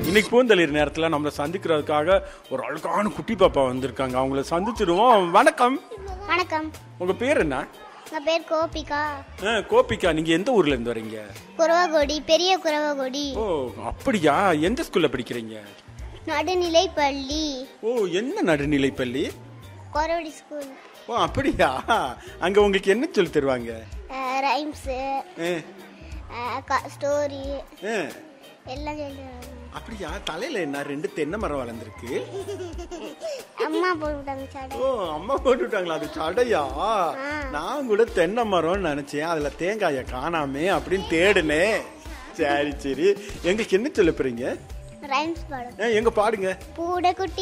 இன்னைக்கு பூந்தளிர் நேரத்துல நம்மளை சந்திக்கிறதுக்காக ஒரு அழகான குட்டி பாப்பா வந்திருக்காங்க அவங்கள சந்திச்சிருவோம் வணக்கம் வணக்கம் உங்க பேர் என்ன எங்கள் பேர் கோபிகா ஆ, கோபிகா நீங்க எந்த ஊர்ல இருந்து வரீங்க குறவகொடி பெரிய குறவகொடி ஓ அப்படியா எந்த ஸ்கூல்ல படிக்கிறீங்க நடுநிலை பள்ளி ஓ என்ன நடுநிலை பள்ளி குறவடி ஸ்கூல் ஓ அப்படியா அங்க உங்களுக்கு என்ன சொல்லி தருவாங்க ரைம்ஸு ஆ, ஸ்டோரி ஆ. எல்லாம் சொல்லி தருவாங்க. அப்படியா தலையில என்ன ரெண்டு தென்னை மரம் வளர்ந்துருக்கு அம்மா போட்டுவிட்டாங்க சடை ஓ அம்மா போட்டு விட்டாங்களா அது சடையா நான் கூட தென்னை மரம்னு நினைச்சேன் அதுல தேங்காய காணாமே அப்படின்னு தேடுனேன் சரி சரி எங்களுக்கு என்ன சொல்ல போறீங்க ரைம்ஸ் பாடும் ஆ, எங்க பாடுங்க பூடைக்குட்டி